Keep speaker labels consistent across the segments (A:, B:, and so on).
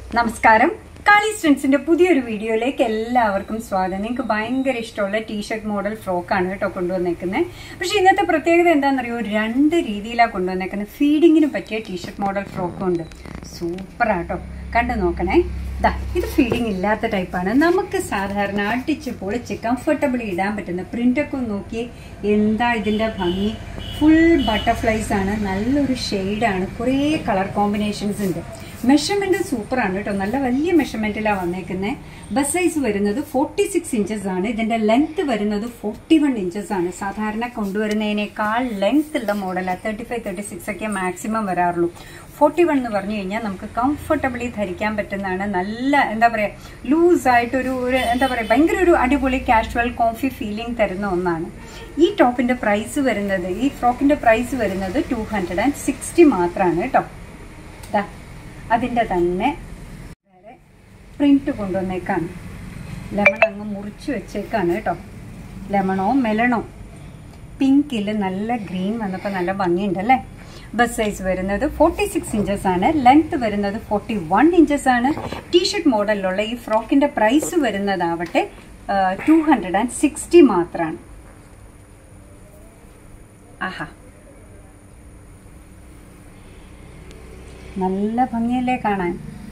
A: നമസ്കാരം കാളി സ്ട്രെൻസിന്റെ പുതിയൊരു വീഡിയോയിലേക്ക് എല്ലാവർക്കും സ്വാഗതം നിങ്ങൾക്ക് ഭയങ്കര ഇഷ്ടമുള്ള ടീഷർട്ട് മോഡൽ ഫ്രോക്കാണ് കേട്ടോ കൊണ്ടുവന്നേക്കുന്നത് പക്ഷെ ഇന്നത്തെ പ്രത്യേകത എന്താണെന്നറിയോ രണ്ട് രീതിയിലാണ് കൊണ്ടുവന്നേക്കുന്നത് ഫീഡിങ്ങിന് പറ്റിയ ടീഷർട്ട് മോഡൽ ഫ്രോക്കും ഉണ്ട് സൂപ്പറാട്ടോ കണ്ടു നോക്കണേ ദാ ഇത് ഫീഡിങ് ഇല്ലാത്ത ടൈപ്പാണ് നമുക്ക് സാധാരണ അടിച്ച് പൊളിച്ച് കംഫർട്ടബിളി ഇടാൻ പറ്റുന്ന പ്രിന്റൊക്കെ ഒന്ന് നോക്കി എന്താ ഇതിൻ്റെ ഭംഗി ഫുൾ ബട്ടർഫ്ലൈസ് ആണ് നല്ലൊരു ഷെയ്ഡാണ് കുറേ കളർ കോമ്പിനേഷൻസ് ഉണ്ട് മെഷർമെന്റ് സൂപ്പറാണ് കേട്ടോ നല്ല വലിയ മെഷർമെന്റിലാണ് വന്നേക്കുന്നത് ബസ് സൈസ് വരുന്നത് ഫോർട്ടി സിക്സ് ഇഞ്ചസ് ആണ് ഇതിന്റെ ലെങ്ത് വരുന്നത് ഫോർട്ടി വൺ ഇഞ്ചസ് ആണ് സാധാരണ കൊണ്ടുവരുന്നതിനേക്കാൾ ലെങ്ത് ഉള്ള മോഡലാണ് തേർട്ടി ഫൈവ് തേർട്ടി സിക്സ് ഒക്കെ മാക്സിമം വരാറുള്ളൂ ഫോർട്ടി വൺ എന്ന് പറഞ്ഞു കഴിഞ്ഞാൽ നമുക്ക് കംഫർട്ടബിളി ധരിക്കാൻ പറ്റുന്നതാണ് നല്ല എന്താ പറയുക ലൂസായിട്ടൊരു ഒരു എന്താ പറയുക ഭയങ്കര ഒരു അടിപൊളി കാഷ്വൽ കോഫി ഫീലിംഗ് തരുന്ന ഒന്നാണ് ഈ ടോപ്പിന്റെ പ്രൈസ് വരുന്നത് ഈ ഫ്രോക്കിന്റെ പ്രൈസ് വരുന്നത് ടു ഹൺഡ്രഡ് ആൻഡ് സിക്സ്റ്റി മാത്രമാണ് കേട്ടോ ദാ അതിൻ്റെ തന്നെ വേറെ പ്രിന്റ് കൊണ്ടുവന്നേക്കാണ് ലെമൺ അങ്ങ് മുറിച്ച് വെച്ചേക്കാണ് കേട്ടോ ലെമണോ മെലണോ പിങ്കിൽ നല്ല ഗ്രീൻ വന്നപ്പോൾ നല്ല ഭംഗിയുണ്ട് അല്ലേ ബസ് സൈസ് വരുന്നത് ഫോർട്ടി സിക്സ് ഇഞ്ചസ് ആണ് ലെങ്ത് വരുന്നത് ഫോർട്ടി വൺ ഇഞ്ചസ് ആണ് ടീഷർട്ട് മോഡലിലുള്ള ഈ ഫ്രോക്കിന്റെ പ്രൈസ് വരുന്നതാവട്ടെ ടു ഹൺഡ്രഡ് ആൻഡ് സിക്സ്റ്റി മാത്രമാണ് ആഹാ നല്ല ഭംഗിയല്ലേ കാണാൻ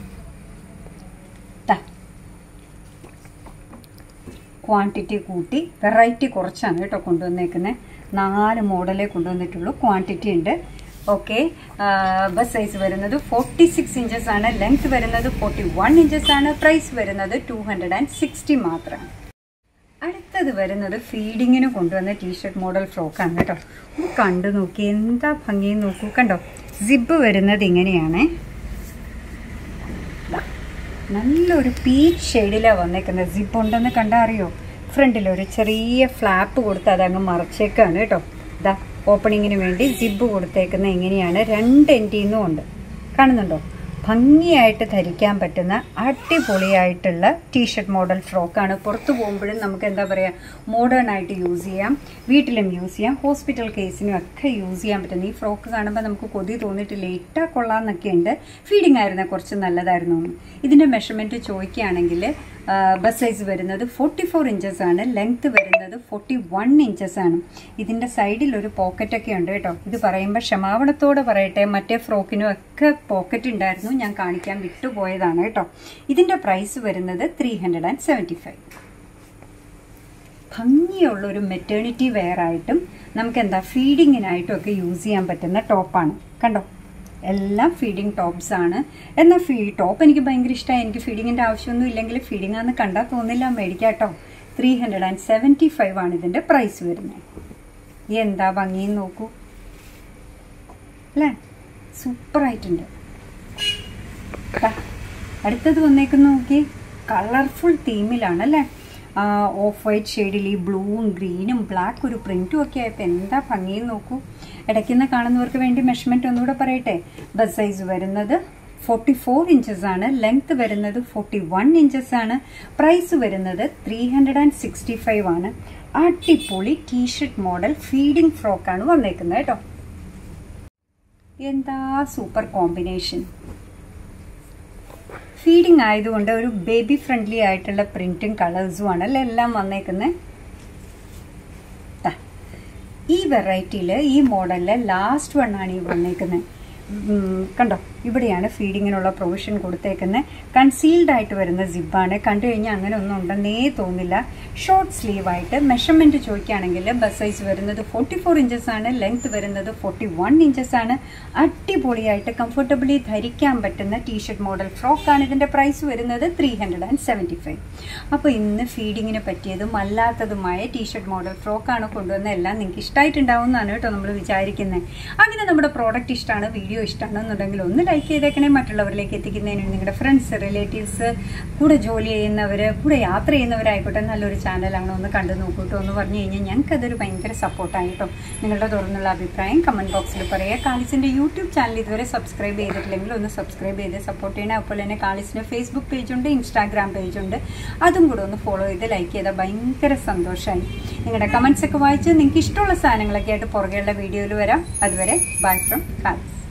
A: ക്വാണ്ടിറ്റി കൂട്ടി വെറൈറ്റി കുറച്ചാണ് കേട്ടോ കൊണ്ടുവന്നേക്കുന്നത് നാല് മോഡലേ കൊണ്ടുവന്നിട്ടുള്ളൂ ക്വാണ്ടിറ്റി ഉണ്ട് ഓക്കെ ബസ് സൈസ് വരുന്നത് ഫോർട്ടി സിക്സ് ഇഞ്ചസ് ആണ് ലെങ്ത് വരുന്നത് ഫോർട്ടി വൺ ഇഞ്ചസ് ആണ് പ്രൈസ് വരുന്നത് ടു ഹൺഡ്രഡ് ആൻഡ് സിക്സ്റ്റി മാത്രമാണ് അടുത്തത് വരുന്നത് ഫീഡിങ്ങിന് കൊണ്ടുവന്ന ടീഷർട്ട് മോഡൽ ഫ്രോക്കാണ് കേട്ടോ ഒന്ന് കണ്ടു നോക്കി എന്താ ഭംഗി നോക്കൂ കണ്ടോ സിബ് വരുന്നത് ഇങ്ങനെയാണ് നല്ലൊരു പീച്ച് ഷെയ്ഡിലാണ് വന്നേക്കുന്നത് സിബ് ഉണ്ടെന്ന് കണ്ടാൽ അറിയോ ഫ്രണ്ടിൽ ഒരു ചെറിയ ഫ്ലാപ്പ് കൊടുത്ത് അതങ്ങ് മറച്ചേക്കാണ് കേട്ടോ ഇതാ ഓപ്പണിങ്ങിന് വേണ്ടി സിബ് കൊടുത്തേക്കുന്ന എങ്ങനെയാണ് രണ്ട് എൻഡിൽ നിന്നും ഉണ്ട് കാണുന്നുണ്ടോ ഭംഗിയായിട്ട് ധരിക്കാൻ പറ്റുന്ന അടിപൊളിയായിട്ടുള്ള ടീഷർട്ട് മോഡൽ ഫ്രോക്കാണ് പുറത്തു പോകുമ്പോഴും നമുക്ക് എന്താ പറയുക മോഡേൺ ആയിട്ട് യൂസ് ചെയ്യാം വീട്ടിലും യൂസ് ചെയ്യാം ഹോസ്പിറ്റൽ കേസിനും ഒക്കെ യൂസ് ചെയ്യാൻ പറ്റുന്ന ഈ ഫ്രോക്ക് കാണുമ്പോൾ നമുക്ക് കൊതി തോന്നിയിട്ടില്ല ഇട്ടാൽ കൊള്ളാമെന്നൊക്കെ ഉണ്ട് ഫീഡിങ് ആയിരുന്ന കുറച്ച് നല്ലതായിരുന്നു ഇതിൻ്റെ മെഷർമെൻറ്റ് ചോദിക്കുകയാണെങ്കിൽ ബസ് സൈസ് വരുന്നത് ഫോർട്ടി ഫോർ ഇഞ്ചസ് ആണ് ലെങ്ത് വരുന്നത് ഫോർട്ടി വൺ ഇഞ്ചസ് ആണ് ഇതിൻ്റെ സൈഡിൽ ഒരു പോക്കറ്റൊക്കെ ഉണ്ട് കേട്ടോ ഇത് പറയുമ്പോൾ ക്ഷമാപണത്തോടെ പറയട്ടെ മറ്റേ ഫ്രോക്കിനും ഒക്കെ പോക്കറ്റ് ഉണ്ടായിരുന്നു ഞാൻ കാണിക്കാൻ വിട്ടുപോയതാണ് കേട്ടോ ഇതിൻ്റെ പ്രൈസ് വരുന്നത് three hundred and seventy five ഭംഗിയുള്ള ഒരു മെറ്റേണിറ്റി വെയർ ആയിട്ടും നമുക്ക് എന്താ ഫീഡിങ്ങിനായിട്ടും ഒക്കെ യൂസ് ചെയ്യാൻ പറ്റുന്ന ടോപ്പാണ് കണ്ടോ എല്ലാം ഫീഡിങ് ടോപ്സ് ആണ് എന്നാൽ ഫീ ടോപ്പ് എനിക്ക് ഭയങ്കര ഇഷ്ടമായി എനിക്ക് ഫീഡിങ്ങിൻ്റെ ആവശ്യമൊന്നും ഇല്ലെങ്കിൽ ഫീഡിംഗ് ആണെന്ന് കണ്ടാൽ തോന്നില്ല മേടിക്കാം കേട്ടോ three hundred and seventy five ആണ് ഇതിൻ്റെ പ്രൈസ് വരുന്നത് എന്താ ഭംഗിയും നോക്കൂ അല്ലേ സൂപ്പറായിട്ടുണ്ട് അടുത്തത് വന്നേക്കുന്ന നോക്കി കളർഫുൾ തീമിലാണ് അല്ലേ ഓഫ് വൈറ്റ് ഷെയ്ഡിൽ ഈ ബ്ലൂവും ഗ്രീനും ബ്ലാക്ക് ഒരു പ്രിന്റും ഒക്കെ ആയപ്പോൾ എന്താ ഭംഗിയും നോക്കൂ ഇടയ്ക്കുന്ന കാണുന്നവർക്ക് വേണ്ടി മെഷർമെന്റ് ഒന്നുകൂടെ പറയട്ടെ ബസ് സൈസ് വരുന്നത് ഫോർട്ടി ഫോർ ഇഞ്ചസ് ആണ് ലെങ്ത് വരുന്നത് ഫോർട്ടി വൺ ഇഞ്ചസ് ആണ് പ്രൈസ് വരുന്നത് three hundred and sixty five ആണ് അടിപൊളി ടീഷർട്ട് മോഡൽ ഫീഡിംഗ് ഫ്രോക്കാണ് വന്നേക്കുന്നത് കേട്ടോ എന്താ സൂപ്പർ കോമ്പിനേഷൻ ഫീഡിങ് ആയതുകൊണ്ട് ഒരു ബേബി ഫ്രണ്ട്ലി ആയിട്ടുള്ള പ്രിന്റും കളേഴ്സും ആണ് അല്ലേ എല്ലാം വന്നേക്കുന്നത് ഈ വെറൈറ്റിയിൽ ഈ മോഡലിലെ ലാസ്റ്റ് വൺ ആണ് ഈ വന്നേക്കുന്നത് കണ്ടോ ഇവിടെയാണ് ഫീഡിങ്ങിനുള്ള പ്രൊവിഷൻ കൊടുത്തേക്കുന്നത് കൺസീൽഡ് ആയിട്ട് വരുന്ന സിബാണ് കണ്ടു കഴിഞ്ഞാൽ അങ്ങനെ ഒന്നും ഉണ്ടെന്നേ തോന്നില്ല ഷോർട്ട് സ്ലീവ് ആയിട്ട് മെഷർമെന്റ് ചോദിക്കുകയാണെങ്കിൽ ബസ് സൈസ് വരുന്നത് ഫോർട്ടി ഫോർ ഇഞ്ചസ് ആണ് ലെങ്ത് വരുന്നത് ഫോർട്ടി വൺ ഇഞ്ചസ് ആണ് അടിപൊളിയായിട്ട് കംഫർട്ടബിളി ധരിക്കാൻ പറ്റുന്ന ടീഷർട്ട് മോഡൽ ഫ്രോക്കാണ് ഇതിന്റെ പ്രൈസ് വരുന്നത് three hundred and seventy five അപ്പോൾ ഇന്ന് ഫീഡിങ്ങിന് പറ്റിയതും അല്ലാത്തതുമായ ടീഷർട്ട് മോഡൽ ഫ്രോക്കാണ് കൊണ്ടുവന്ന എല്ലാം നിങ്ങൾക്ക് ഇഷ്ടമായിട്ടുണ്ടാവും എന്നാണ് കേട്ടോ നമ്മൾ വിചാരിക്കുന്നത് അങ്ങനെ നമ്മുടെ പ്രോഡക്റ്റ് ഇഷ്ടമാണ് വീഡിയോ ഇഷ്ടമാണെന്നുണ്ടെങ്കിൽ ഒന്ന് ലൈക്ക് ചെയ്തേക്കണേ മറ്റുള്ളവരിലേക്ക് എത്തിക്കുന്നതിന് നിങ്ങളുടെ ഫ്രണ്ട്സ് റിലേറ്റീവ്സ് കൂടെ ജോലി ചെയ്യുന്നവർ കൂടെ യാത്ര ചെയ്യുന്നവരായിക്കോട്ടെ നല്ലൊരു ചാനലാണ് ഒന്ന് കണ്ടു നോക്കൂട്ടോ എന്ന് പറഞ്ഞു കഴിഞ്ഞാൽ ഞങ്ങൾക്ക് അതൊരു ഭയങ്കര സപ്പോർട്ടാണ് കേട്ടോ നിങ്ങളുടെ തുറന്നുള്ള അഭിപ്രായം കമൻറ്റ് ബോക്സിൽ പറയുക കാളിസിൻ്റെ യൂട്യൂബ് ചാനൽ ഇതുവരെ സബ്സ്ക്രൈബ് ചെയ്തിട്ടില്ലെങ്കിൽ ഒന്ന് സബ്സ്ക്രൈബ് ചെയ്ത് സപ്പോർട്ട് ചെയ്യണേ അതുപോലെ തന്നെ കാളിസിൻ്റെ ഫേസ്ബുക്ക് പേജുണ്ട് ഇൻസ്റ്റാഗ്രാം പേജുണ്ട് അതും കൂടെ ഒന്ന് ഫോളോ ചെയ്ത് ലൈക്ക് ചെയ്താൽ ഭയങ്കര സന്തോഷമായി നിങ്ങളുടെ കമൻസ് ഒക്കെ വായിച്ച് നിങ്ങൾക്ക് ഇഷ്ടമുള്ള സാധനങ്ങളൊക്കെ ആയിട്ട് പുറകെയുള്ള വീഡിയോയിൽ വരാം അതുവരെ ബൈ ഫ്രം കാളിസ്